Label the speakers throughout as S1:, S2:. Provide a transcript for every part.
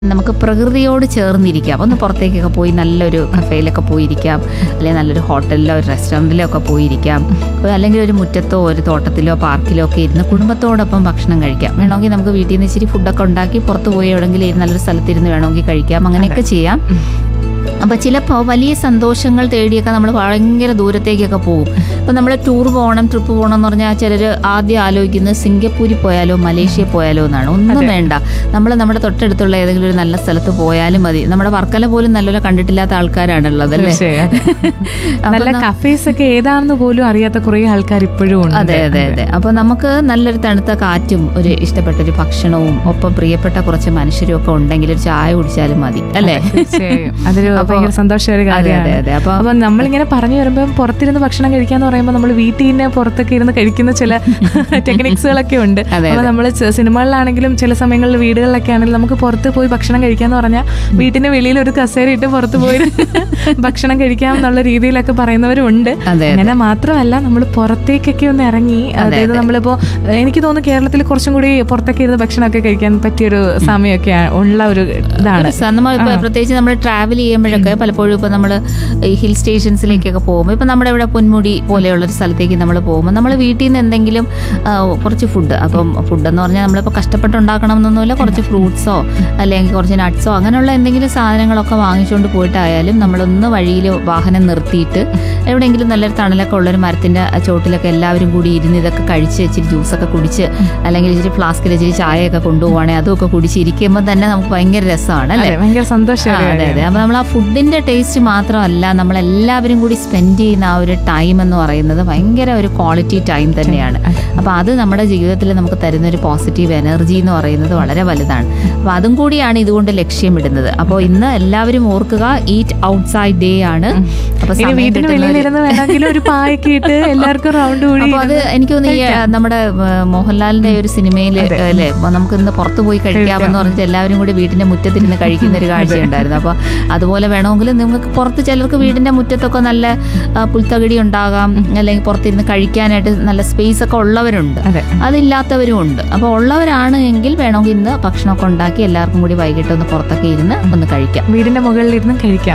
S1: നമുക്ക് പ്രകൃതിയോട് ചേർന്നിരിക്കാം ഒന്ന് പുറത്തേക്കൊക്കെ പോയി നല്ലൊരു കഫേയിലൊക്കെ പോയിരിക്കാം അല്ലെങ്കിൽ നല്ലൊരു ഹോട്ടലിലോ ഒരു റെസ്റ്റോറൻറ്റിലോ ഒക്കെ പോയിരിക്കാം അല്ലെങ്കിൽ ഒരു മുറ്റത്തോ ഒരു തോട്ടത്തിലോ പാർക്കിലോ ഒക്കെ ഇരുന്ന് കുടുംബത്തോടൊപ്പം ഭക്ഷണം കഴിക്കാം വേണമെങ്കിൽ നമുക്ക് വീട്ടിൽ നിന്ന് ഇച്ചിരി ഫുഡൊക്കെ ഉണ്ടാക്കി പുറത്ത് പോയി എവിടെയെങ്കിലും ഇരുന്ന് നല്ലൊരു സ്ഥലത്തിരുന്ന് വേണമെങ്കിൽ കഴിക്കാം അങ്ങനെയൊക്കെ ചെയ്യാം അപ്പോൾ ചിലപ്പോൾ വലിയ സന്തോഷങ്ങൾ തേടിയൊക്കെ നമ്മൾ ഭയങ്കര ദൂരത്തേക്കൊക്കെ പോകും ഇപ്പം നമ്മൾ ടൂർ പോകണം ട്രിപ്പ് പോകണം എന്ന് പറഞ്ഞാൽ ചിലർ ആദ്യം ആലോചിക്കുന്നത് സിംഗപ്പൂരിൽ പോയാലോ മലേഷ്യ പോയാലോ എന്നാണ് ഒന്നും വേണ്ട നമ്മൾ നമ്മുടെ തൊട്ടടുത്തുള്ള ഏതെങ്കിലും ഒരു നല്ല സ്ഥലത്ത് പോയാലും മതി നമ്മുടെ വർക്കല പോലും നല്ലപോലെ കണ്ടിട്ടില്ലാത്ത ആൾക്കാരാണുള്ളത് അല്ലേ
S2: തീർച്ചയായും നല്ല കഫേസ് ഒക്കെ ഏതാണെന്ന് പോലും അറിയാത്ത കുറെ ആൾക്കാർ ഇപ്പോഴും ഉണ്ട്
S1: അതെ അതെ അതെ അപ്പൊ നമുക്ക് നല്ലൊരു തണുത്ത കാറ്റും ഒരു ഇഷ്ടപ്പെട്ട ഒരു ഭക്ഷണവും ഒപ്പം പ്രിയപ്പെട്ട കുറച്ച് മനുഷ്യരും ഒക്കെ ഉണ്ടെങ്കിൽ ഒരു ചായ കുടിച്ചാലും മതി അല്ലേ
S2: തീർച്ചയായും അതൊരു
S1: അപ്പൊ-
S2: ഭയങ്കര സന്തോഷമായ ഒരു
S1: അതെ
S2: കാര്യമാണ്
S1: അതെ അതെ അപ്പൊ
S2: അപ്പൊ നമ്മളിങ്ങനെ പറഞ്ഞു വരുമ്പോൾ പുറത്തിരുന്ന് ഭക്ഷണം കഴിക്കാന്ന് പറയുമ്പോൾ നമ്മൾ വീട്ടിൽ തന്നെ പുറത്തൊക്കെ ഇരുന്ന് കഴിക്കുന്ന ചില ടെക്നിക്സുകളൊക്കെ ഉണ്ട്
S1: അതെ,
S2: അപ്പൊ നമ്മൾ സിനിമകളിലാണെങ്കിലും ചില സമയങ്ങളിൽ വീടുകളിലൊക്കെ ആണെങ്കിലും നമുക്ക് പുറത്ത് പോയി ഭക്ഷണം കഴിക്കാന്ന് പറഞ്ഞാൽ വീട്ടിന്റെ വെളിയിൽ ഒരു കസേര ഇട്ട് പുറത്ത് പോയി ഭക്ഷണം കഴിക്കാം എന്നുള്ള രീതിയിലൊക്കെ പറയുന്നവരുണ്ട്
S1: അതെ
S2: അങ്ങനെ മാത്രമല്ല നമ്മൾ പുറത്തേക്കൊക്കെ ഒന്ന് ഇറങ്ങി അതായത് നമ്മളിപ്പോ ഏഹ്, എനിക്ക് തോന്നുന്നു കേരളത്തിൽ കുറച്ചും കൂടി പുറത്തൊക്കെ ഇരുന്ന് ഭക്ഷണമൊക്കെ കഴിക്കാൻ പറ്റിയൊരു സമയമൊക്കെ ഉള്ള ഒരു ഇതാണ്
S1: സ- നമ്മൾ ഇപ്പൊ പ്രത്യേകിച്ച് നമ്മൾ ട്രാവൽ ചെയ്യുമ്പോഴൊക്കെ പലപ്പോഴും ഇപ്പൊ നമ്മൾ ഈ ഹിൽ സ്റ്റേഷൻസിലേക്കൊക്കെ പോകുമ്പോൾ ഇപ്പൊ നമ്മുടെ ഇവിടെ പൊന്മുടി പോലെയുള്ള ഒരു സ്ഥലത്തേക്ക് നമ്മൾ പോകുമ്പോൾ നമ്മൾ വീട്ടിൽ നിന്ന് എന്തെങ്കിലും ആ, കുറച്ച് ഫുഡ് അപ്പം ഫുഡ് എന്ന് പറഞ്ഞാൽ നമ്മളിപ്പോൾ കഷ്ടപ്പെട്ടുണ്ടാക്കണം എന്നൊന്നുമില്ല കുറച്ച് ഫ്രൂട്ട്സോ അല്ലെങ്കിൽ കുറച്ച് നട്ട്സോ അങ്ങനെയുള്ള എന്തെങ്കിലും സാധനങ്ങളൊക്കെ വാങ്ങിച്ചുകൊണ്ട് പോയിട്ടായാലും നമ്മളൊന്ന് വഴിയിൽ വാഹനം നിർത്തിയിട്ട് എവിടെയെങ്കിലും നല്ലൊരു തണലൊക്കെ ഉള്ളൊരു മരത്തിന്റെ ചോട്ടിലൊക്കെ എല്ലാവരും കൂടി ഇരുന്ന് ഇതൊക്കെ കഴിച്ച് ഇച്ചിരി ജ്യൂസൊക്കെ കുടിച്ച് അല്ലെങ്കിൽ ഇച്ചിരി ഫ്ലാസ്കിൽ ഇച്ചിരി ചായയൊക്കെ കൊണ്ടുപോവാണെങ്കിൽ അതൊക്കെ കുടിച്ചിരിക്കുമ്പോൾ തന്നെ നമുക്ക് ഭയങ്കര രസമാണ് അല്ലേ
S2: അതെ ഭയങ്കര
S1: ആ,
S2: സന്തോഷമാണ്
S1: അതെ അതെ അപ്പൊ നമ്മൾ ആ ഫുഡിന്റെ ടേസ്റ്റ് മാത്രമല്ല നമ്മൾ എല്ലാവരും കൂടി സ്പെൻഡ് ചെയ്യുന്ന ആ ഒരു ടൈം എന്ന് പറയുന്നത് ഭയങ്കര ഒരു ക്വാളിറ്റി ടൈം തന്നെയാണ് അപ്പൊ അത് നമ്മുടെ ജീവിതത്തിൽ നമുക്ക് തരുന്ന ഒരു പോസിറ്റീവ് എനർജി എന്ന് പറയുന്നത് വളരെ വലുതാണ് അപ്പൊ അതും കൂടിയാണ് ഇതുകൊണ്ട് ലക്ഷ്യമിടുന്നത് അപ്പോൾ ഇന്ന് എല്ലാവരും ഓർക്കുക ഈറ്റ് ഔട്ട്സൈഡ് ഡേ ആണ് അപ്പൊ
S2: ഇനി
S1: സമയം
S2: വീട്ടിന്
S1: കിട്ടുന്നവര്
S2: വെളിയിലിരുന്ന് വേണമെങ്കിൽ ഒരു പായൊക്കെ ഇട്ട് എല്ലാവർക്കും റൗണ്ട് കൂടി
S1: അപ്പൊ അത് എനിക്ക് തോന്നുന്നു ഈ ആ, നമ്മുടെ ആ, മോഹൻലാലിന്റെ ഒരു സിനിമയിൽ അല്ലേ അപ്പൊ നമുക്ക് ഇന്ന് പുറത്ത് പോയി കഴിക്കാമെന്ന് പറഞ്ഞിട്ട് എല്ലാവരും കൂടി വീടിന്റെ മുറ്റത്തിരുന്ന് കഴിക്കുന്ന ഒരു കാഴ്ചയുണ്ടായിരുന്നു അപ്പൊ അതുപോലെ വേണമെങ്കിൽ നിങ്ങൾക്ക് പുറത്ത് ചിലർക്ക് വീടിന്റെ മുറ്റത്തൊക്കെ നല്ല ആ, പുൽത്തകിടി ഉണ്ടാകാം അല്ലെങ്കിൽ പുറത്തിരുന്ന് കഴിക്കാനായിട്ട് നല്ല സ്പേസ് ഒക്കെ ഉള്ളവരുണ്ട്
S2: അതെ
S1: അതില്ലാത്തവരും ഉണ്ട് അപ്പോൾ ഉള്ളവരാണ് എങ്കിൽ വേണമെങ്കിൽ ഇന്ന് ഭക്ഷണമൊക്കെ ഉണ്ടാക്കി എല്ലാവർക്കും കൂടി വൈകിട്ട് ഒന്ന് പുറത്തൊക്കെ ഇരുന്ന് ഒന്ന് കഴിക്കാം
S2: വീടിന്റെ മുകളിൽ ഇരുന്ന് കഴിക്കാം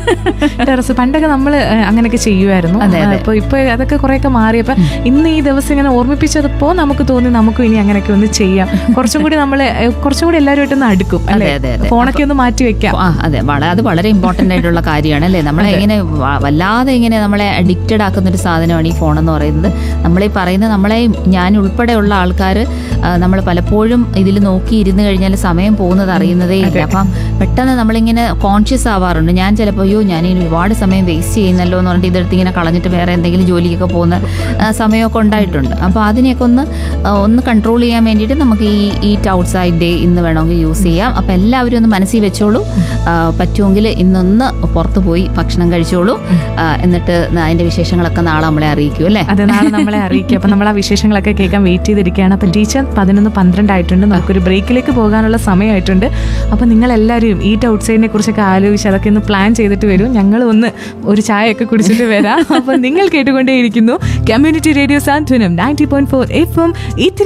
S2: ടെറസ് പണ്ടൊക്കെ നമ്മൾ അങ്ങനെയൊക്കെ ചെയ്യുമായിരുന്നു
S1: അതെ, അതെ.
S2: അപ്പൊ ഇപ്പൊ അതൊക്കെ കുറെയൊക്കെ മാറിയപ്പോ ഇന്ന് ഈ ദിവസം ഇങ്ങനെ ഓർമ്മിപ്പിച്ചപ്പോ നമുക്ക് തോന്നി നമുക്കും ഇനി അങ്ങനെയൊക്കെ ഒന്ന് ചെയ്യാം കുറച്ചും കൂടി നമ്മള് ഏഹ്, കുറച്ചും കൂടി എല്ലാവരുമായിട്ട് ഒന്ന് അടുക്കും അല്ലെ
S1: അതെ, അതെ.
S2: ഫോണൊക്കെ ഒന്ന് മാറ്റി വെക്കാം
S1: ആ അതെ വളരെ അത് വളരെ ഇമ്പോർട്ടൻ്റ് ആയിട്ടുള്ള കാര്യമാണ് അല്ലേ നമ്മളെ ഇങ്ങനെ വ- വല്ലാതെ ഇങ്ങനെ നമ്മളെ അഡിക്റ്റഡ് ആക്കുന്ന ഒരു സാധനമാണ് ഈ ഫോൺ എന്ന് പറയുന്നത് നമ്മളീ പറയുന്ന നമ്മളെ ഞാൻ ഉൾപ്പെടെയുള്ള ആൾക്കാർ നമ്മൾ പലപ്പോഴും ഇതിൽ നോക്കി ഇരുന്ന് കഴിഞ്ഞാൽ സമയം പോകുന്നത് അറിയുന്നതേ ഇല്ല അപ്പം പെട്ടെന്ന് നമ്മളിങ്ങനെ കോൺഷ്യസ് ആവാറുണ്ട് ഞാൻ ചിലപ്പോൾ അയ്യോ ഞാൻ ഇനി ഒരുപാട് സമയം വേസ്റ്റ് ചെയ്യുന്നല്ലോ എന്ന് പറഞ്ഞിട്ട് ഇതെടുത്ത് ഇങ്ങനെ കളഞ്ഞിട്ട് വേറെ എന്തെങ്കിലും ജോലിക്കൊക്കെ പോകുന്ന ആ, സമയമൊക്കെ ഉണ്ടായിട്ടുണ്ട് അപ്പോൾ അതിനെയൊക്കെ ഒന്ന് ആ, ഒന്ന് കൺട്രോൾ ചെയ്യാൻ വേണ്ടിയിട്ട് നമുക്ക് ഈ ഈറ്റ് ഔട്ട്സൈഡ് ഡേ ഇന്ന് വേണമെങ്കിൽ യൂസ് ചെയ്യാം അപ്പോൾ എല്ലാവരും ഒന്ന് മനസ്സിൽ വെച്ചോളൂ ആ, പറ്റുമെങ്കിൽ ഇന്നൊന്ന് പുറത്ത് പോയി ഭക്ഷണം കഴിച്ചോളൂ ആ, എന്നിട്ട് അതിൻ്റെ വിശേഷങ്ങളൊക്കെ നാളെ നമ്മളെ അറിയിക്കും അല്ലേ
S2: അത് നാളെ നമ്മളെ അറിയിക്കുക അപ്പൊ നമ്മൾ ആ വിശേഷങ്ങളൊക്കെ കേൾക്കാൻ വെയിറ്റ് ചെയ്തിരിക്കുകയാണ് അപ്പൊ ടീച്ചർ പതിനൊന്ന് പന്ത്രണ്ടായിട്ടുണ്ട് നമുക്കൊരു ബ്രേക്കിലേക്ക് പോകാനുള്ള സമയമായിട്ടുണ്ട് അപ്പൊ നിങ്ങൾ എല്ലാവരും ഈറ്റ് ഔട്ട്സൈഡിനെ കുറിച്ചൊക്കെ ആലോചിച്ച് അതൊക്കെ ഒന്ന് പ്ലാൻ ചെയ്തിട്ട് വരും ഞങ്ങൾ ഒന്ന് ഒരു ചായയൊക്കെ കുടിച്ചിട്ട് വരാം അപ്പൊ നിങ്ങൾ കേട്ടുകൊണ്ടേയിരിക്കുന്നു community radio Santhwanam ninety point four F M